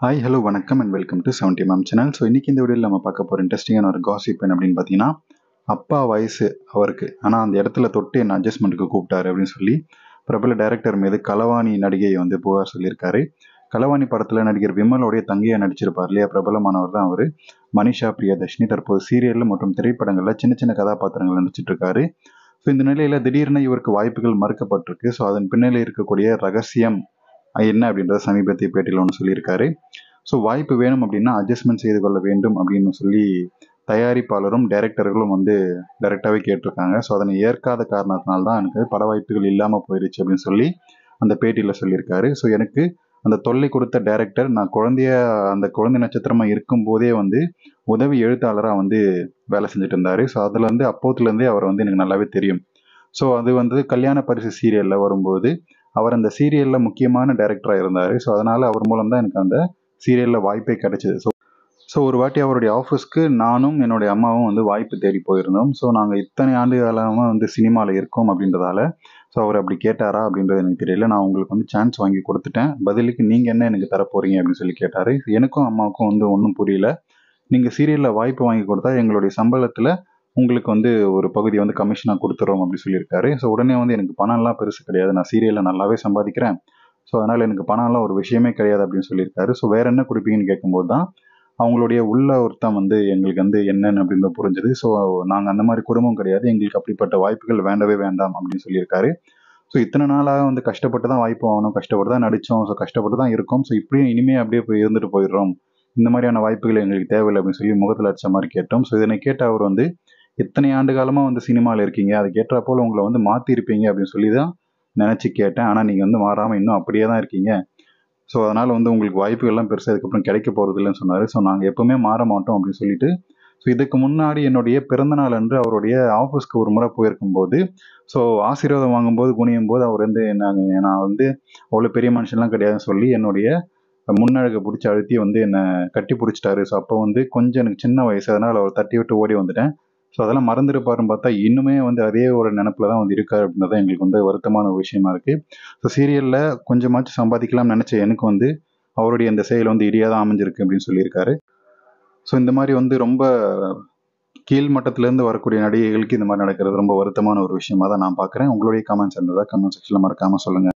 hi hello வணக்கம் and welcome to seventy ma'am channel so இன்றைக்கி இந்த வீடியோவில் நம்ம பார்க்க போகிற இன்ட்ரெஸ்டிங்கான ஒரு காசிப் என்ன அப்படின்னு பார்த்தீங்கன்னா அப்பா வயசு அவருக்கு ஆனால் அந்த இடத்துல தொட்டு என்ன அட்ஜஸ்ட்மெண்ட்டுக்கு கூப்பிட்டாரு அப்படின்னு சொல்லி பிரபல டைரக்டர் மீது களவாணி நடிகை வந்து புகார் சொல்லியிருக்காரு களவாணி படத்தில் நடிகர் விமலோடைய தங்கையை நடிச்சிருப்பார் இல்லையா பிரபலமானவர் தான் அவர் மனிஷா பிரியதர்ஷினி தற்போது சீரியலில் மற்றும் திரைப்படங்களில் சின்ன சின்ன கதாபாத்திரங்கள் நடிச்சிட்டு இருக்காரு ஸோ இந்த நிலையில் திடீர்னு இவருக்கு வாய்ப்புகள் மறுக்கப்பட்டிருக்கு ஸோ அதன் பின்னணியில் இருக்கக்கூடிய ரகசியம் என்ன அப்படின்றத சமீபத்திய பேட்டியில் ஒன்று சொல்லியிருக்காரு ஸோ வாய்ப்பு வேணும் அப்படின்னா அட்ஜஸ்ட்மெண்ட் செய்து கொள்ள வேண்டும் அப்படின்னு சொல்லி தயாரிப்பாளரும் டைரக்டர்களும் வந்து டைரெக்டாகவே கேட்டிருக்காங்க ஸோ அதனை ஏற்காத காரணத்தினால தான் எனக்கு பட வாய்ப்புகள் இல்லாமல் போயிடுச்சு அப்படின்னு சொல்லி அந்த பேட்டியில் சொல்லியிருக்காரு ஸோ எனக்கு அந்த தொல்லை கொடுத்த டைரக்டர் நான் குழந்தைய அந்த குழந்தை நட்சத்திரமாக இருக்கும்போதே வந்து உதவி எழுத்தாளராக வந்து வேலை செஞ்சுட்டு இருந்தார் ஸோ அதில் வந்து அப்போத்துலேருந்தே அவர் வந்து எனக்கு நல்லாவே தெரியும் ஸோ அது வந்து கல்யாண பரிசு சீரியலில் வரும்போது அவர் அந்த சீரியலில் முக்கியமான டைரக்டராக இருந்தார் ஸோ அதனால் அவர் மூலம் தான் எனக்கு அந்த சீரியலில் வாய்ப்பே கிடைச்சிது ஸோ ஸோ ஒரு வாட்டி அவருடைய ஆஃபீஸ்க்கு நானும் என்னுடைய அம்மாவும் வந்து வாய்ப்பு தேடி போயிருந்தோம் ஸோ நாங்கள் இத்தனை ஆண்டு காலமாக வந்து சினிமாவில் இருக்கோம் அப்படின்றதால ஸோ அவர் அப்படி கேட்டாரா அப்படின்றது எனக்கு தெரியல நான் உங்களுக்கு வந்து சான்ஸ் வாங்கி கொடுத்துட்டேன் பதிலுக்கு நீங்கள் என்ன எனக்கு தர போகிறீங்க அப்படின்னு சொல்லி கேட்டார் எனக்கும் அம்மாவுக்கும் வந்து ஒன்றும் புரியல நீங்கள் சீரியலில் வாய்ப்பு வாங்கி கொடுத்தா எங்களுடைய சம்பளத்தில் உங்களுக்கு வந்து ஒரு பகுதி வந்து கமிஷனாக கொடுத்துறோம் அப்படின்னு சொல்லியிருக்காரு ஸோ உடனே வந்து எனக்கு பணம்லாம் பெருசு கிடையாது நான் சீரியலில் நல்லாவே சம்பாதிக்கிறேன் ஸோ அதனால் எனக்கு பணம்லாம் ஒரு விஷயமே கிடையாது அப்படின்னு சொல்லியிருக்காரு ஸோ வேற என்ன கொடுப்பீங்கன்னு கேட்கும்போது தான் அவங்களுடைய உள்ள ஒருத்தம் வந்து எங்களுக்கு வந்து என்னன்னு அப்படின்னு புரிஞ்சுது ஸோ நாங்கள் அந்த மாதிரி குடும்பம் கிடையாது எங்களுக்கு அப்படிப்பட்ட வாய்ப்புகள் வேண்டவே வேண்டாம் அப்படின்னு சொல்லியிருக்காரு ஸோ இத்தனை நாளாக வந்து கஷ்டப்பட்டு தான் வாய்ப்பு வாங்கணும் கஷ்டப்பட்டு தான் நடித்தோம் ஸோ கஷ்டப்பட்டு தான் இருக்கோம் ஸோ இப்படியும் இனிமே அப்படியே போய் இருந்துட்டு போயிடுறோம் இந்த மாதிரியான வாய்ப்புகள் எங்களுக்கு தேவையில்லை அப்படின்னு சொல்லி முகத்தில் அடிச்ச மாதிரி கேட்டோம் ஸோ இதனை கேட்ட அவர் வந்து இத்தனை ஆண்டு காலமாக வந்து சினிமாவில் இருக்கீங்க அதுக்கு ஏற்ற போல் உங்களை வந்து மாற்றிருப்பீங்க அப்படின்னு சொல்லி தான் நினச்சி கேட்டேன் ஆனால் நீங்கள் வந்து மாறாமல் இன்னும் அப்படியே தான் இருக்கீங்க ஸோ அதனால் வந்து உங்களுக்கு வாய்ப்புகள்லாம் பெருசாக அதுக்கப்புறம் கிடைக்க போகிறது இல்லைன்னு சொன்னார் ஸோ நாங்கள் எப்போவுமே மாற மாட்டோம் அப்படின்னு சொல்லிட்டு ஸோ இதுக்கு முன்னாடி என்னுடைய பிறந்தநாள் அன்று அவருடைய ஆஃபீஸ்க்கு ஒரு முறை போயிருக்கும்போது ஸோ ஆசீர்வாதம் வாங்கும்போது குனியும் போது அவர் வந்து என்ன நான் வந்து அவ்வளோ பெரிய மனுஷன்லாம் கிடையாதுன்னு சொல்லி என்னுடைய முன்னழகை பிடிச்சி அழுத்தி வந்து என்னை கட்டி பிடிச்சிட்டாரு ஸோ அப்போ வந்து கொஞ்சம் எனக்கு சின்ன வயசு அதனால் அவர் தட்டி விட்டு ஓடி வந்துட்டேன் ஸோ அதெல்லாம் மறந்துருப்பாருன்னு பார்த்தா இன்னுமே வந்து அதே ஒரு நினப்பில் தான் வந்து இருக்காரு அப்படின்றது எங்களுக்கு வந்து வருத்தமான ஒரு விஷயமா இருக்குது ஸோ சீரியலில் கொஞ்சமாச்சும் சம்பாதிக்கலாம்னு நினச்ச எனக்கு வந்து அவருடைய அந்த செயல் வந்து இடியாக தான் அமைஞ்சிருக்கு அப்படின்னு சொல்லியிருக்காரு ஸோ இந்த மாதிரி வந்து ரொம்ப கீழ் மட்டத்திலேருந்து வரக்கூடிய நடிகைகளுக்கு இந்த மாதிரி நடக்கிறது ரொம்ப வருத்தமான ஒரு விஷயமா தான் நான் பார்க்குறேன் உங்களுடைய கமெண்ட்ஸ் இருந்ததா கமெண்ட் செக்ஷனில் மறக்காமல் சொல்லுங்கள்